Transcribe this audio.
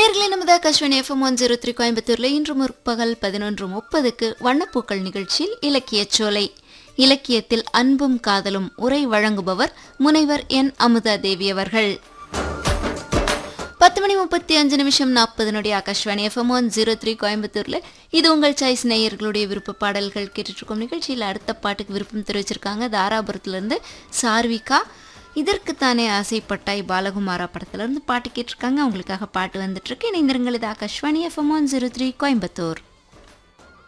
நேர்களை நமது Akashvani FM one zero three கோயம்புத்தூரில் இன்று முற்பகல் பதினொன்று முப்பதுக்கு வண்ணப்பூக்கள் நிகழ்ச்சியில் இலக்கியச் சோலை இலக்கியத்தில் அன்பும் காதலும் உரை வழங்குபவர் முனைவர் என் அமுதா தேவி அவர்கள் பத்து மணி முப்பத்தி அஞ்சு நிமிஷம் நாற்பது நொடி Akashvani FM one zero three கோயம்புத்தூரில் இது உங்கள் சாய்ஸ் நேயர்களுடைய விருப்ப பாடல்கள் கேட்டுட்ருக்கோம் நிகழ்ச்சியில் அடுத்த பாட்டுக்கு விருப்பம் தெரிவிச்சிருக்காங்க தாராபுரத்துலேருந்து சார்விகா இதற்குத்தானே ஆசைப்பட்டாய் பாலகுமாரா படத்துலேருந்து பாட்டு கேட்டிருக்காங்க அவங்களுக்காக பாட்டு வந்துட்டுருக்கு இணைந்திருங்கள் இது Akashvani FM one zero three Coimbatore